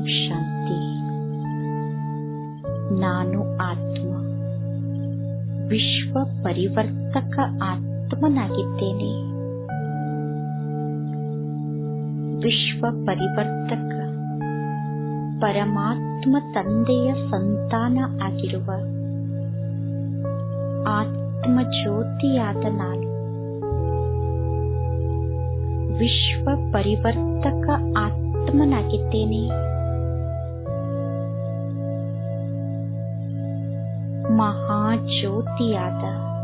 ಶಾಂತಿ ನಾನು ಆತ್ಮ ವಿಶ್ವ ಪರಿವರ್ತಕ ಆತ್ಮನಾಗಿದ್ದೇನೆ ವಿಶ್ವ ಪರಿವರ್ತಕ ಪರಮಾತ್ಮ ತಂದೆಯ ಸಂತಾನ ಆಗಿರುವ ಆತ್ಮ ಜ್ಯೋತಿಯಾದ ನಾನು ವಿಶ್ವ ಪರಿವರ್ತಕ ಆತ್ಮನಾಗಿದ್ದೇನೆ ಮಹಾಜ್ಯೋತಿಯಾದ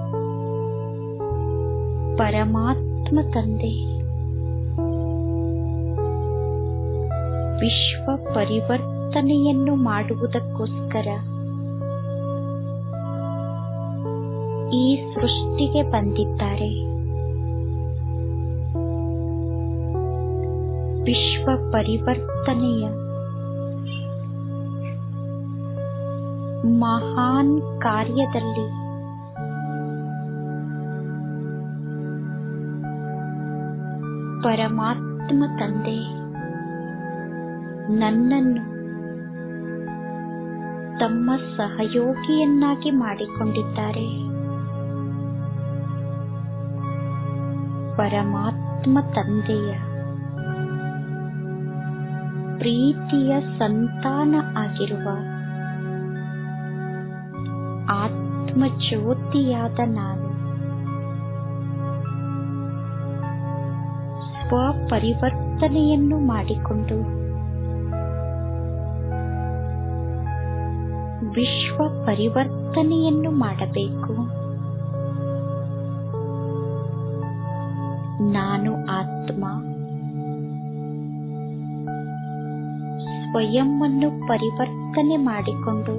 ಪರಮಾತ್ಮ ತಂದೆ ವಿಶ್ವ ಪರಿವರ್ತನೆಯನ್ನು ಮಾಡುವುದಕ್ಕೋಸ್ಕರ ಈ ಸೃಷ್ಟಿಗೆ ಬಂದಿದ್ದಾರೆ ವಿಶ್ವ ಪರಿವರ್ತನೆಯ ಮಹಾನ್ ಕಾರ್ಯದಲ್ಲಿ ಪರಮಾತ್ಮ ತಂದೆ ನನ್ನನ್ನು ತಮ್ಮ ಸಹಯೋಗಿಯನ್ನಾಗಿ ಮಾಡಿಕೊಂಡಿದ್ದಾರೆ ಪರಮಾತ್ಮ ತಂದೆಯ ಪ್ರೀತಿಯ ಸಂತಾನ ಆಗಿರುವ ಆತ್ಮ ಜ್ಯೋತಿಯಾದ ನಾನು ಸ್ವಪರಿವರ್ತನೆಯನ್ನು ಮಾಡಿಕೊಂಡು ವಿಶ್ವ ಪರಿವರ್ತನೆಯನ್ನು ಮಾಡಬೇಕು ನಾನು ಆತ್ಮ ಸ್ವಯಂವನ್ನು ಪರಿವರ್ತನೆ ಮಾಡಿಕೊಂಡು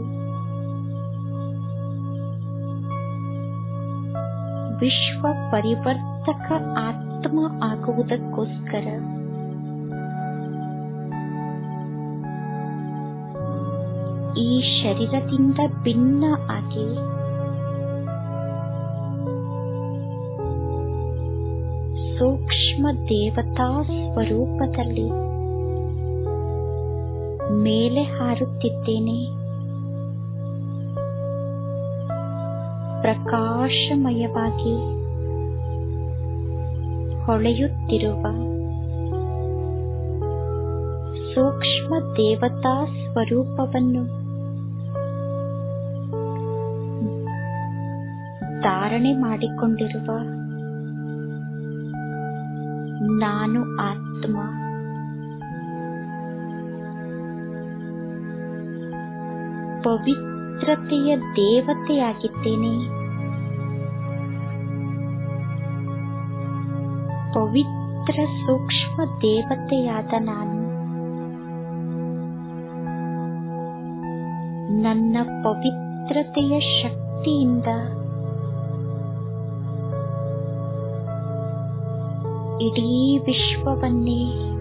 ವಿಶ್ವ ಪರಿವರ್ತಕ ಆತ್ಮ ಆಗುವುದಕ್ಕೋಸ್ಕರ ಈ ಶರೀರದಿಂದ ಭಿನ್ನ ಆಗಿ ಸೂಕ್ಷ್ಮ ದೇವತಾ ಸ್ವರೂಪದಲ್ಲಿ ಮೇಲೆ ಹಾರುತ್ತಿದ್ದೇನೆ ಪ್ರಕಾಶಮಯವಾಗಿ ಹೊಳೆಯುತ್ತಿರುವ ಸೂಕ್ಷ್ಮ ದೇವತಾ ಸ್ವರೂಪವನ್ನು ಧಾರಣೆ ಮಾಡಿಕೊಂಡಿರುವ ನಾನು ಆತ್ಮ ಪವಿತ್ರತೆಯ ದೇವತೆಯಾಗಿದ್ದೇನೆ ಪವಿತ್ರ ಸೂಕ್ಷ್ಮ ದೇವತೆಯಾದ ನಾನು ನನ್ನ ಪವಿತ್ರತೆಯ ಶಕ್ತಿಯಿಂದ ಇಡೀ ವಿಶ್ವವನ್ನೇ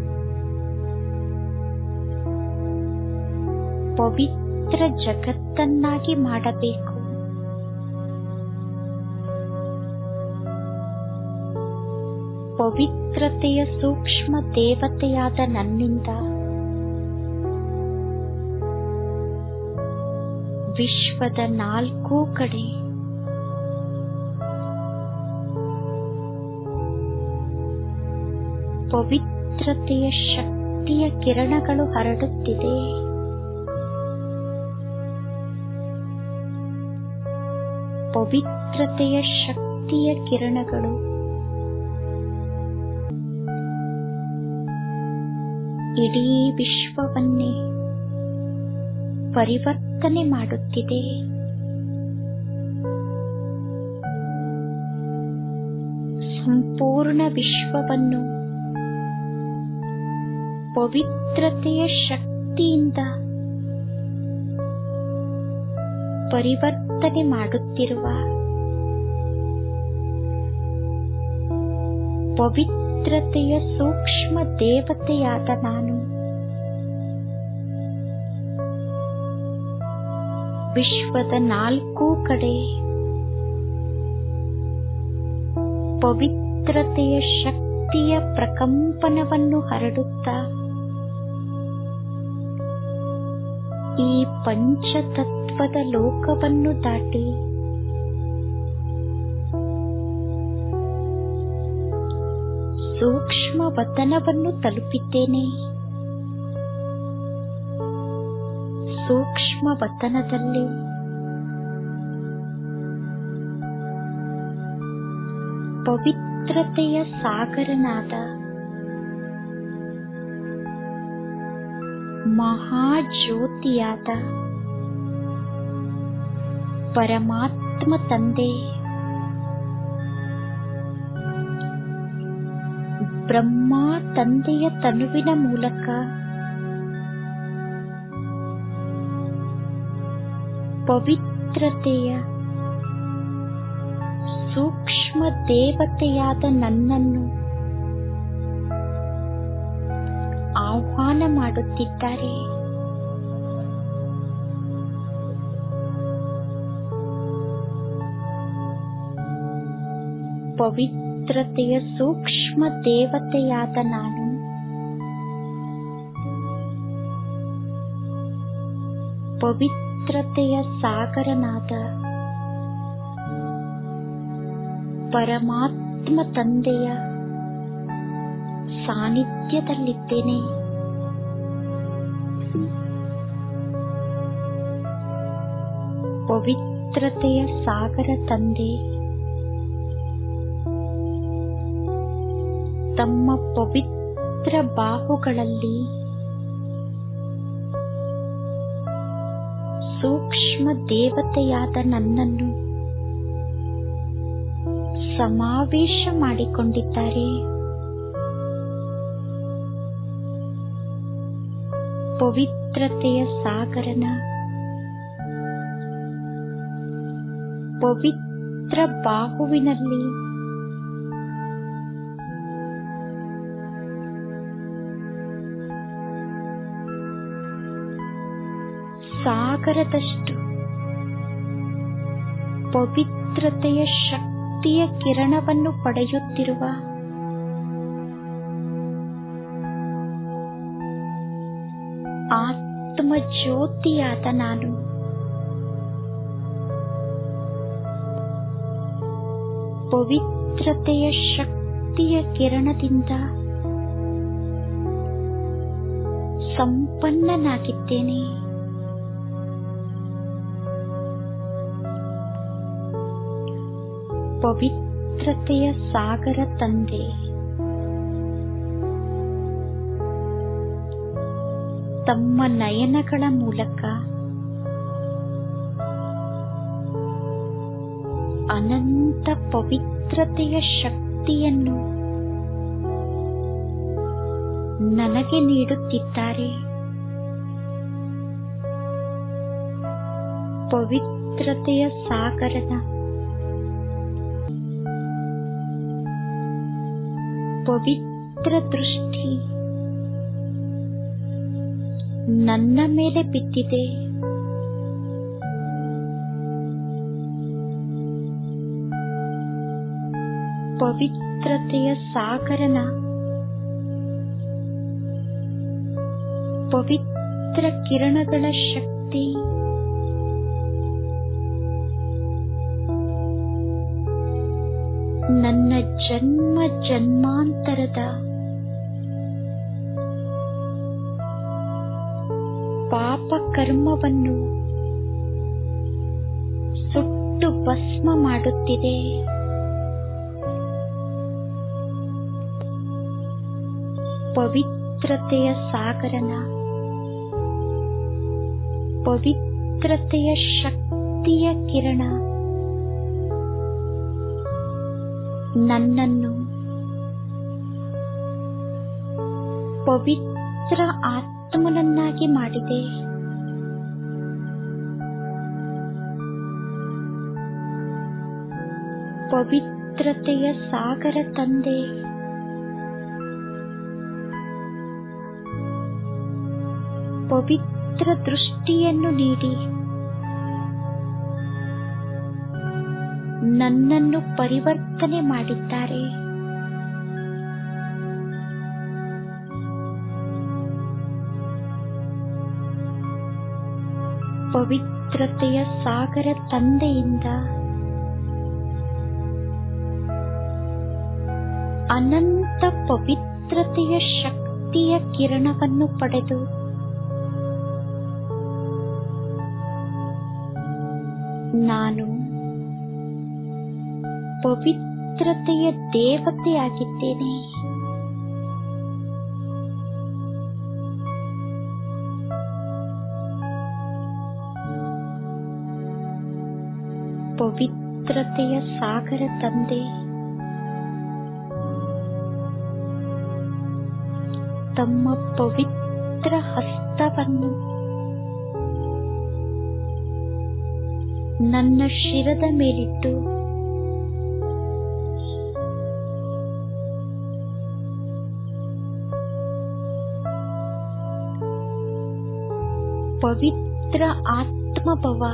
ಪವಿತ್ರ ಜಗತ್ತನ್ನಾಗಿ ಮಾಡಬೇಕು ಪವಿತ್ರತೆಯ ಸೂಕ್ಷ್ಮ ದೇವತೆಯಾದ ನನ್ನಿಂದ ವಿಶ್ವದ ನಾಲ್ಕೂ ಕಡೆ ಪವಿತ್ರತೆಯ ಶಕ್ತಿಯ ಕಿರಣಗಳು ಹರಡುತ್ತಿದೆ ಪವಿತ್ರತೆಯ ಶಕ್ತಿಯ ಕಿರಣಗಳು ಇಡೀ ವಿಶ್ವವನ್ನೇ ಪರಿವರ್ತನೆ ಮಾಡುತ್ತಿದೆ ಸಂಪೂರ್ಣ ವಿಶ್ವವನ್ನು ಪವಿತ್ರತೆಯ ಶಕ್ತಿಯಿಂದ ಪರಿವರ್ತನೆ ಮಾಡುತ್ತಿರುವ ಪವಿತ್ರತೆಯ ಸೂಕ್ಷ್ಮ ದೇವತೆಯಾದ ನಾನು ವಿಶ್ವದ ನಾಲ್ಕೂ ಕಡೆ ಪವಿತ್ರತೆಯ ಶಕ್ತಿಯ ಪ್ರಕಂಪನವನ್ನು ಹರಡುತ್ತಾ ಈ ಪಂಚತತ್ವದ ಲೋಕವನ್ನು ದಾಟಿ ಸೂಕ್ಷ್ಮ ವತನವನ್ನು ತಲುಪಿದ್ದೇನೆ ಸೂಕ್ಷ್ಮ ವತನದಲ್ಲಿ ಪವಿತ್ರತೆಯ ಸಾಗರನಾದ ಮಹಾಜ್ಯೋತಿಯಾದ ಪರಮಾತ್ಮ ತಂದೆ ಬ್ರಹ್ಮ ತಂದೆಯ ತನುವಿನ ಮೂಲಕ ಪವಿತ್ರತೆಯ ಸೂಕ್ಷ್ಮ ದೇವತೆಯಾದ ನನ್ನನ್ನು ಆಹ್ವಾನ ಮಾಡುತ್ತಿದ್ದಾರೆ ಪವಿತ್ರತೆಯ ಸೂಕ್ಷ್ಮ ದೇವತೆಯಾದ ನಾನು ಪವಿತ್ರತೆಯ ಸಾಗರನಾದ ಪರಮಾತ್ಮ ತಂದೆಯ ಸಾನ್ನಿಧ್ಯದಲ್ಲಿದ್ದೇನೆ ಪವಿತ್ರತೆಯ ಸಾಗರ ತಂದೆ ತಮ್ಮ ಪವಿತ್ರ ಬಾಹುಗಳಲ್ಲಿ ಸೂಕ್ಷ್ಮ ದೇವತೆಯಾದ ನನ್ನನ್ನು ಸಮಾವೇಶ ಮಾಡಿಕೊಂಡಿದ್ದಾರೆ ಪವಿತ್ರತೆಯ ಸಾಗರನ ಪವಿತ್ರ ಬಾಹುವಿನಲ್ಲಿ ಸಾಗರದಷ್ಟು ಪವಿತ್ರತೆಯ ಶಕ್ತಿಯ ಕಿರಣವನ್ನು ಪಡೆಯುತ್ತಿರುವ ಆತ್ಮ ಜ್ಯೋತಿಯಾದ ನಾನು ಪವಿತ್ರತೆಯ ಶಕ್ತಿಯ ಕಿರಣದಿಂದ ಸಂಪನ್ನನಾಗಿದ್ದೇನೆ ಪವಿತ್ರತೆಯ ಸಾಗರ ತಂದೆ ತಮ್ಮ ನಯನಗಳ ಮೂಲಕ ಅನಂತ ಪವಿತ್ರತೆಯ ಶಕ್ತಿಯನ್ನು ನನಗೆ ನೀಡುತ್ತಿದ್ದಾರೆ ಪವಿತ್ರತೆಯ ಸಾಗರದ ಪವಿತ್ರ ದೃಷ್ಟಿ ನನ್ನ ಮೇಲೆ ಬಿದ್ದಿದೆ ಪವಿತ್ರತೆಯ ಸಾಗರನ ಪವಿತ್ರ ಕಿರಣಗಳ ಶಕ್ತಿ ನನ್ನ ಜನ್ಮ ಜನ್ಮಾಂತರದ ಪಾಪ ಕರ್ಮವನ್ನು ಸುಟ್ಟು ಭಸ್ಮ ಮಾಡುತ್ತಿದೆ ಪವಿತ್ರತೆಯ ಸಾಗರನ ಪವಿತ್ರತೆಯ ಶಕ್ತಿಯ ಕಿರಣ ನನ್ನನ್ನು ಪವಿತ್ರ ಆತ್ಮನನ್ನಾಗಿ ಮಾಡಿದೆ ಪವಿತ್ರತೆಯ ಸಾಗರ ತಂದೆ ಪವಿತ್ರ ದೃಷ್ಟಿಯನ್ನು ನೀಡಿ ನನ್ನನ್ನು ಪರಿವರ್ತನೆ ಮಾಡಿದ್ದಾರೆ ಪವಿತ್ರತೆಯ ಸಾಗರ ತಂದೆಯಿಂದ ಅನಂತ ಪವಿತ್ರತೆಯ ಶಕ್ತಿಯ ಕಿರಣವನ್ನು ಪಡೆದು ನಾನು ಪವಿತ್ರತೆಯ ದೇವತೆಯಾಗಿದ್ದೇನೆ ಪವಿತ್ರತೆಯ ಸಾಗರ ತಂದೆ ತಮ್ಮ ಪವಿತ್ರ ಹಸ್ತವನ್ನು ನನ್ನ ಶಿರದ ಮೇಲಿಟ್ಟು ಪವಿತ್ರ ಆತ್ಮಭವ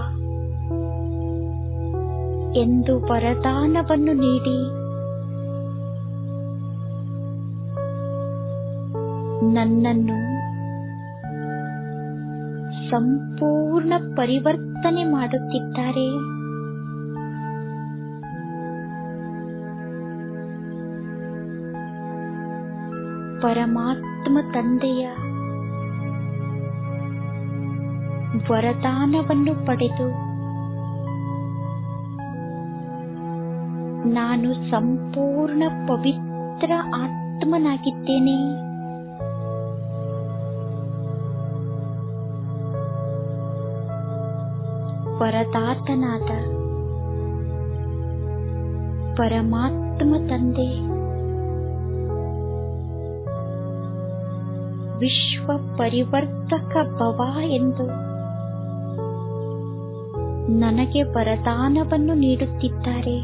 ಎಂದು ವರದಾನವನ್ನು ನೀಡಿ ನನ್ನನ್ನು ಸಂಪೂರ್ಣ ಪರಿವರ್ತನೆ ಮಾಡುತ್ತಿದ್ದಾರೆ ಪರಮಾತ್ಮ ತಂದೆಯ ವರದಾನವನ್ನು ಪಡೆದು ನಾನು ಸಂಪೂರ್ಣ ಪವಿತ್ರ ಆತ್ಮನಾಗಿದ್ದೇನೆ ವರದಾತನಾದ ಪರಮಾತ್ಮ ತಂದೆ ವಿಶ್ವ ಪರಿವರ್ತಕ ಭವ ಎಂದು ನನಗೆ ವರದಾನವನ್ನು ನೀಡುತ್ತಿದ್ದಾರೆ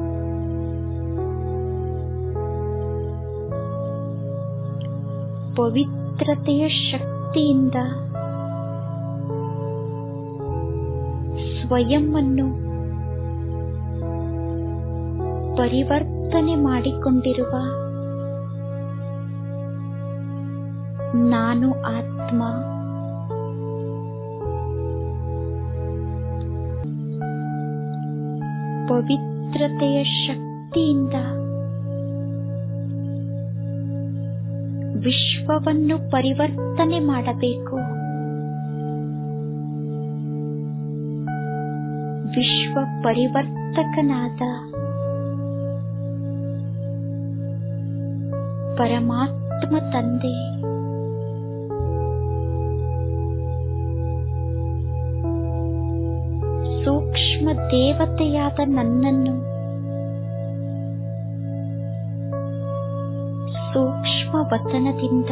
ಪವಿತ್ರತೆಯ ಶಕ್ತಿಯಿಂದ ಸ್ವಯಂವನ್ನು ಪರಿವರ್ತನೆ ಮಾಡಿಕೊಂಡಿರುವ ನಾನು ಆತ್ಮ ಪವಿತ್ರತೆಯ ಶಕ್ತಿಯಿಂದ ವಿಶ್ವವನ್ನು ಪರಿವರ್ತನೆ ಮಾಡಬೇಕು ವಿಶ್ವ ಪರಿವರ್ತಕನಾದ ಪರಮಾತ್ಮ ತಂದೆ ಸೂಕ್ಷ್ಮ ದೇವತೆಯಾದ ನನ್ನನ್ನು ಸೂಕ್ಷ್ಮ ವತನದಿಂದ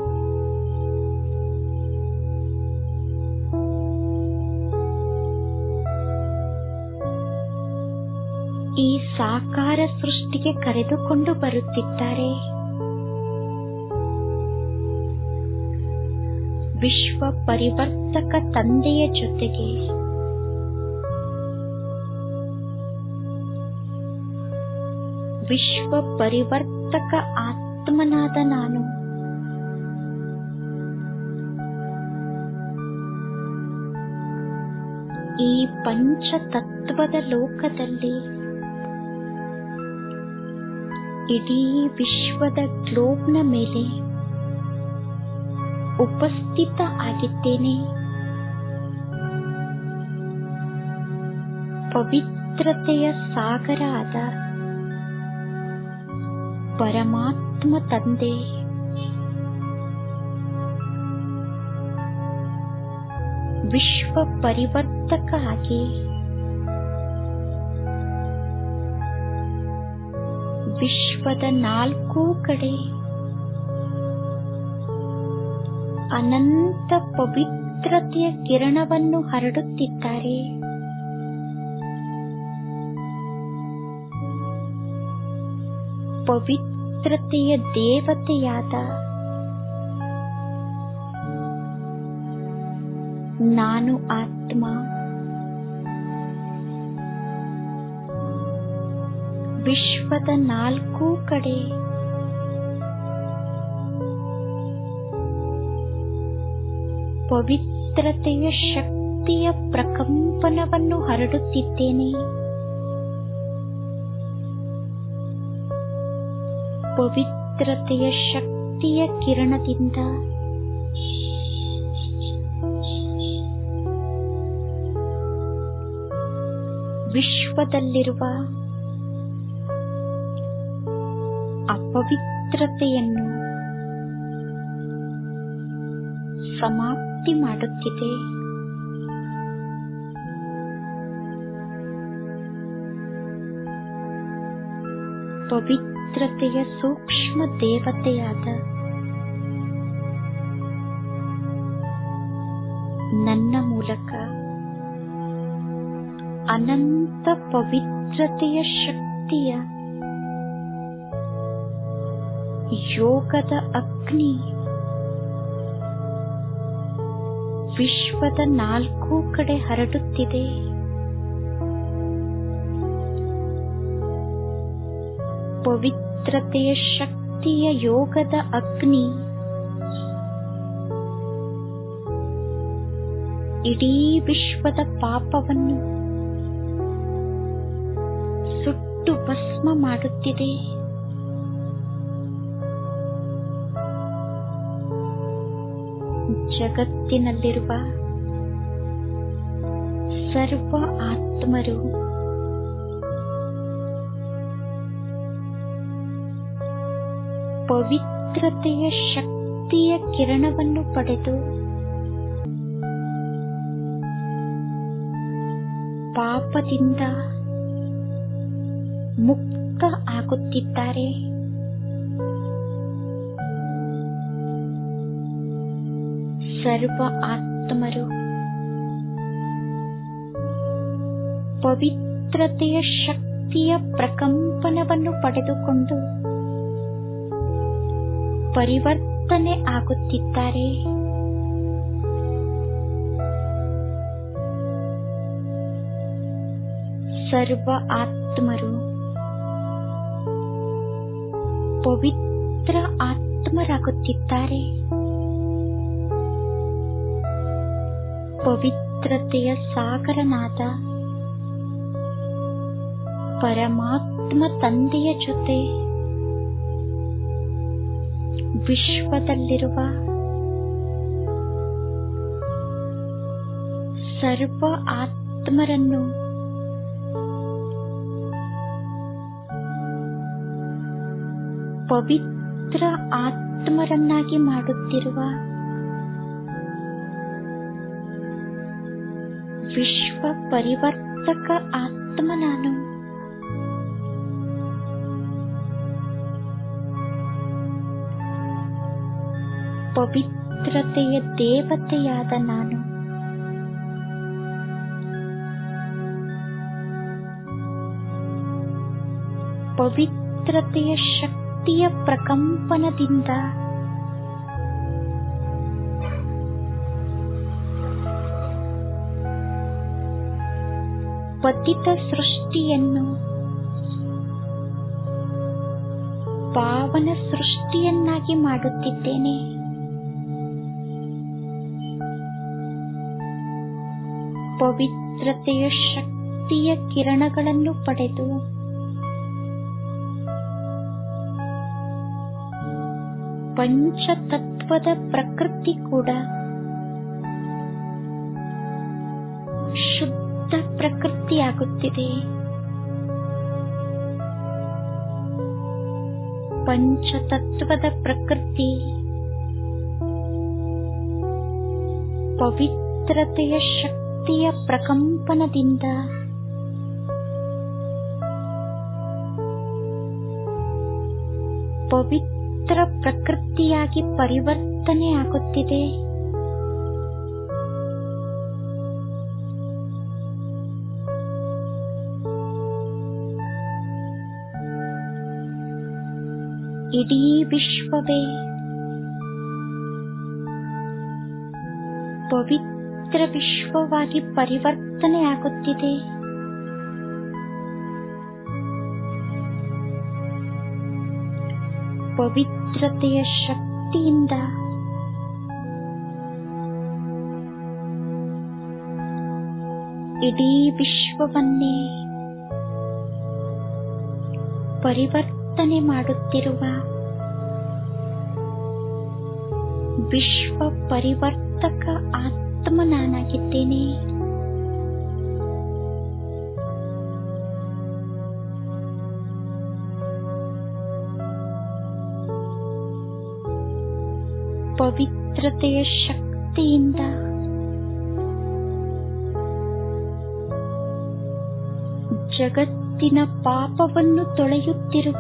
ಈ ಸಾಕಾರ ಸೃಷ್ಟಿಗೆ ಕರೆದುಕೊಂಡು ಬರುತ್ತಿದ್ದಾರೆ ವಿಶ್ವ ಪರಿವರ್ತಕ ತಂದೆಯ ಜೊತೆಗೆ ವಿಶ್ವ ಪರಿವರ್ತಕ ಆತ್ಮನಾದ ನಾನು ಈ ಪಂಚತತ್ವದ ಲೋಕದಲ್ಲಿ ಇಡೀ ವಿಶ್ವದ ಗ್ಲೋಬ್ನ ಮೇಲೆ ಉಪಸ್ಥಿತ ಆಗಿದ್ದೇನೆ ಪವಿತ್ರತೆಯ ಸಾಗರ ಆದ ಪರಮಾತ್ಮ ತಂದೆ ವಿಶ್ವ ಪರಿವರ್ತಕ ಆಗಿ ವಿಶ್ವದ ನಾಲ್ಕೂ ಕಡೆ ಅನಂತ ಪವಿತ್ರತೆಯ ಕಿರಣವನ್ನು ಹರಡುತ್ತಿದ್ದಾರೆ ಪವಿತ್ರತೆಯ ದೇವತೆಯಾದ ನಾನು ಆತ್ಮ ವಿಶ್ವದ ನಾಲ್ಕೂ ಕಡೆ ಪವಿತ್ರತೆಯ ಶಕ್ತಿ ಶಕ್ತಿಯ ಪ್ರಕಂಪನವನ್ನು ಹರಡುತ್ತಿದ್ದೇನೆ ಪವಿತ್ರತೆಯ ಶಕ್ತಿಯ ಕಿರಣದಿಂದ ವಿಶ್ವದಲ್ಲಿರುವ ಅಪವಿತ್ರತೆಯನ್ನು ಸಮಾಪ್ತಿ ಮಾಡುತ್ತಿದೆ ಪವಿತ್ರತೆಯ ಸೂಕ್ಷ್ಮ ದೇವತೆಯಾದ ನನ್ನ ಮೂಲಕ ಅನಂತ ಪವಿತ್ರತೆಯ ಶಕ್ತಿಯ ಯೋಗದ ಅಗ್ನಿ ವಿಶ್ವದ ನಾಲ್ಕೂ ಕಡೆ ಹರಡುತ್ತಿದೆ ಪವಿತ್ರತೆಯ ಶಕ್ತಿಯ ಯೋಗದ ಅಗ್ನಿ ಇಡೀ ವಿಶ್ವದ ಪಾಪವನ್ನು ಸುಟ್ಟು ಭಸ್ಮ ಮಾಡುತ್ತಿದೆ ಜಗತ್ತಿನಲ್ಲಿರುವ ಸರ್ವ ಆತ್ಮರು ಪವಿತ್ರತೆಯ ಶಕ್ತಿಯ ಕಿರಣವನ್ನು ಪಡೆದು ಪಾಪದಿಂದ ಮುಕ್ತ ಆಗುತ್ತಿದ್ದಾರೆ ಸರ್ವ ಆತ್ಮರು ಪವಿತ್ರತೆಯ ಶಕ್ತಿಯ ಪ್ರಕಂಪನವನ್ನು ಪಡೆದುಕೊಂಡು ಪರಿವರ್ತನೆ ಆಗುತ್ತಿದ್ದಾರೆ ಸರ್ವ ಆತ್ಮರು ಪವಿತ್ರ ಆತ್ಮರಾಗುತ್ತಿದ್ದಾರೆ ಪವಿತ್ರತೆಯ ಸಾಗರನಾದ ಪರಮಾತ್ಮ ತಂದೆಯ ಜೊತೆ ವಿಶ್ವದಲ್ಲಿರುವ ಸರ್ವ ಆತ್ಮರನ್ನು ಪವಿತ್ರ ಆತ್ಮರನ್ನಾಗಿ ಮಾಡುತ್ತಿರುವ ವಿಶ್ವ ಪರಿವರ್ತಕ ಆತ್ಮ ನಾನು ಪವಿತ್ರತೆಯ ದೇವತೆಯಾದ ನಾನು ಪವಿತ್ರತೆಯ ಶಕ್ತಿಯ ಪ್ರಕಂಪನದಿಂದ ಪತಿತ ಸೃಷ್ಟಿಯನ್ನು ಪಾವನ ಸೃಷ್ಟಿಯನ್ನಾಗಿ ಮಾಡುತ್ತಿದ್ದೇನೆ ಪವಿತ್ರತೆಯ ಶಕ್ತಿಯ ಕಿರಣಗಳನ್ನು ಪಡೆದು ಪಂಚತತ್ವದ ಪ್ರಕೃತಿ ಕೂಡ ಶುದ್ಧ ಪ್ರಕೃತಿಯಾಗುತ್ತಿದೆ ಪಂಚತತ್ವದ ಪ್ರಕೃತಿ ಪವಿತ್ರತೆಯ ಶಕ್ತಿಯ ಪ್ರಕಂಪನದಿಂದ ಪವಿತ್ರ ಪ್ರಕೃತಿಯಾಗಿ ಪರಿವರ್ತನೆ ಆಗುತ್ತಿದೆ ಇಡೀ ವಿಶ್ವವೇ ಪವಿತ್ರ ವಿಶ್ವವಾಗಿ ಪರಿವರ್ತನೆ ಆಗುತ್ತಿದೆ ಪವಿತ್ರತೆಯ ಶಕ್ತಿಯಿಂದ ಇಡೀ ವಿಶ್ವವನ್ನೇ ಪರಿವರ್ತನೆ ಮಾಡುತ್ತಿರುವ ವಿಶ್ವ ಪರಿವರ್ತಕ ಆತ್ಮ ನಾನಾಗಿದ್ದೇನೆ ಪವಿತ್ರತೆಯ ಶಕ್ತಿಯಿಂದ ಜಗತ್ತಿನ ಪಾಪವನ್ನು ತೊಳೆಯುತ್ತಿರುವ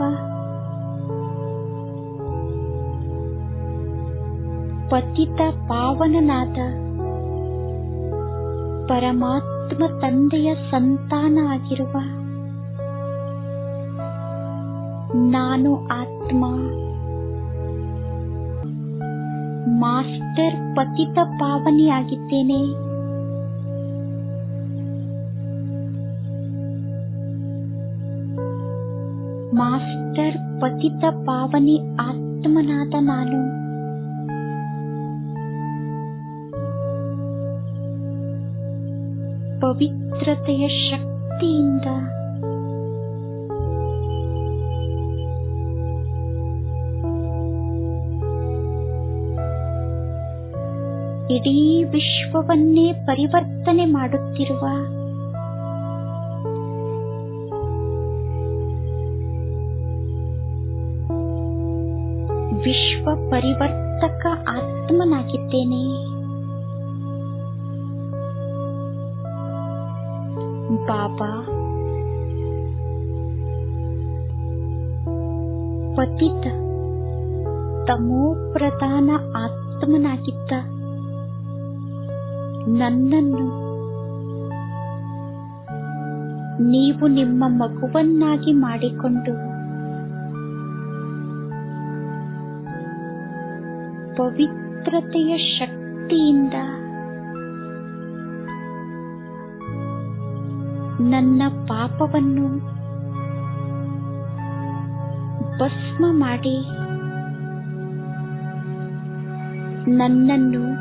ಪತಿತ ಪಾವನನಾದ ಪರಮಾತ್ಮ ತಂದೆಯ ಸಂತಾನ ಆಗಿರುವ ನಾನು ಆತ್ಮ ಮಾಸ್ಟರ್ ಪತಿತ ಪಾವನಿಯಾಗಿದ್ದೇನೆ ಮಾಸ್ಟರ್ ಪತಿತ ಪಾವನಿ ಆತ್ಮನಾದ ನಾನು ಪವಿತ್ರತೆಯ ಶಕ್ತಿಯಿಂದ ಇಡೀ ವಿಶ್ವವನ್ನೇ ಪರಿವರ್ತನೆ ಮಾಡುತ್ತಿರುವ ವಿಶ್ವ ಪರಿವರ್ತಕ ಆತ್ಮನಾಗಿದ್ದೇನೆ ಬಾಬಾ ಪತಿತ ತಮೋ ಪ್ರಧಾನ ಆತ್ಮನಾಗಿದ್ದ ನನ್ನನ್ನು ನೀವು ನಿಮ್ಮ ಮಗುವನ್ನಾಗಿ ಮಾಡಿಕೊಂಡು ಪವಿತ್ರತೆಯ ಶಕ್ತಿಯಿಂದ ನನ್ನ ಪಾಪವನ್ನು ಭಸ್ಮ ಮಾಡಿ ನನ್ನನ್ನು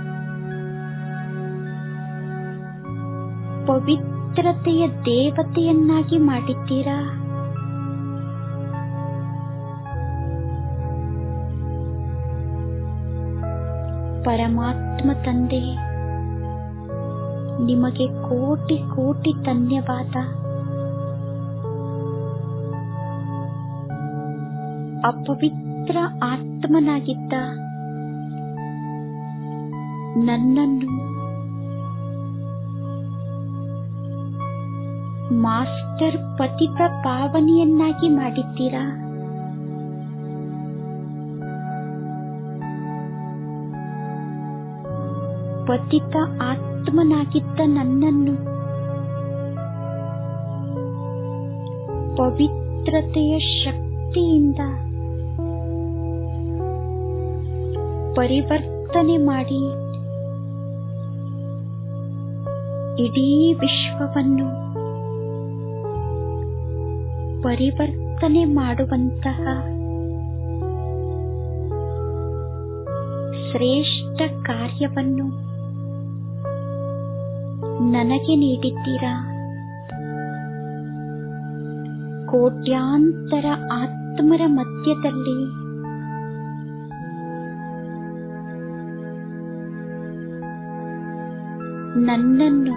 ಪವಿತ್ರತೆಯ ದೇವತೆಯನ್ನಾಗಿ ಮಾಡಿದ್ದೀರಾ ಪರಮಾತ್ಮ ತಂದೆ ನಿಮಗೆ ಕೋಟಿ ಕೋಟಿ ಧನ್ಯವಾದ ಅಪವಿತ್ರ ಆತ್ಮನಾಗಿದ್ದ ನನ್ನನ್ನು ಮಾಸ್ಟರ್ ಪತಿತ ಪಾವನಿಯನ್ನಾಗಿ ಮಾಡಿದ್ದೀರಾ ಪತಿತ ಆತ್ಮನಾಗಿದ್ದ ನನ್ನನ್ನು ಪವಿತ್ರತೆಯ ಶಕ್ತಿಯಿಂದ ಪರಿವರ್ತನೆ ಮಾಡಿ ಇಡೀ ವಿಶ್ವವನ್ನು ಪರಿವರ್ತನೆ ಮಾಡುವಂತಹ ಶ್ರೇಷ್ಠ ಕಾರ್ಯವನ್ನು ನನಗೆ ನೀಡಿದ್ದೀರಾ ಕೋಟ್ಯಾಂತರ ಆತ್ಮರ ಮಧ್ಯದಲ್ಲಿ ನನ್ನನ್ನು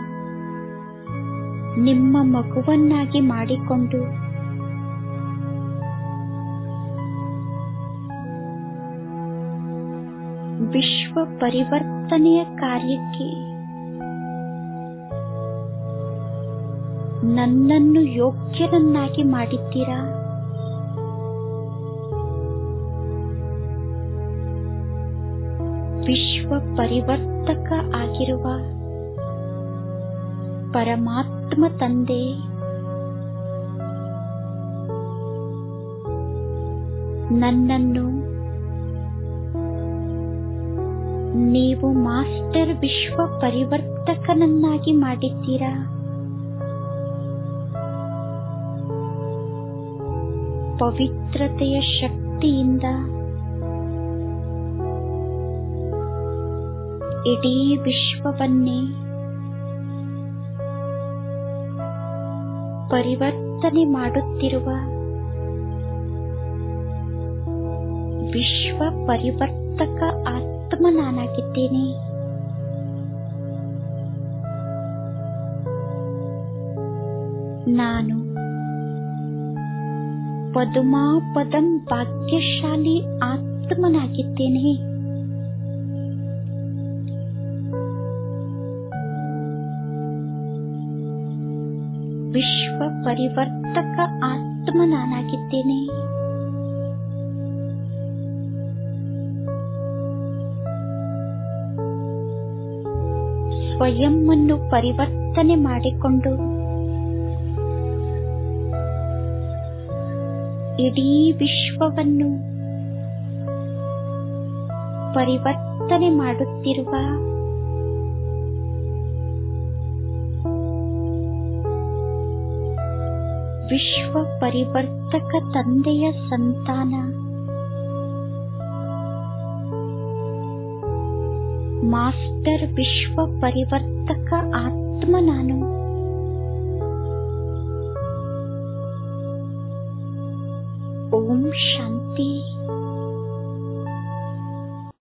ನಿಮ್ಮ ಮಗುವನ್ನಾಗಿ ಮಾಡಿಕೊಂಡು ವಿಶ್ವ ಪರಿವರ್ತನೆಯ ಕಾರ್ಯಕ್ಕೆ ನನ್ನನ್ನು ಯೋಗ್ಯರನ್ನಾಗಿ ಮಾಡಿದ್ದೀರಾ ವಿಶ್ವ ಪರಿವರ್ತಕ ಆಗಿರುವ ಪರಮಾತ್ಮ ತಂದೆ ನನ್ನನ್ನು ನೀವು ಮಾಸ್ಟರ್ ವಿಶ್ವ ಪರಿವರ್ತಕನನ್ನಾಗಿ ಮಾಡಿದ್ದೀರಾ ಪವಿತ್ರತೆಯ ಶಕ್ತಿಯಿಂದ ಇಡೀ ವಿಶ್ವವನ್ನೇ ಪರಿವರ್ತನೆ ಮಾಡುತ್ತಿರುವ ವಿಶ್ವ ಪರಿವರ್ತಕ ಆತ್ಮ ನಾನಾಗಿದ್ದೇನೆ ನಾನು ಪದುಮಾಪದಂ ಭಾಗ್ಯಶಾಲಿ ಆತ್ಮನಾಗಿದ್ದೇನೆ ವಿಶ್ವ ಪರಿವರ್ತಕ ಆತ್ಮ ನಾನಾಗಿದ್ದೇನೆ ಸ್ವಯಂ ಅನ್ನು ಪರಿವರ್ತನೆ ಮಾಡಿಕೊಂಡು ಇಡೀ ವಿಶ್ವವನ್ನು ಪರಿವರ್ತನೆ ಮಾಡುತ್ತಿರುವ ವಿಶ್ವ ಪರಿವರ್ತಕ ತಂದೆಯ ಸಂತಾನ ಮಾಸ್ಟರ್ ವಿಶ್ವ ಪರಿವರ್ತಕ ಆತ್ಮ ನಾನು ಓಂ ಶಾಂತಿ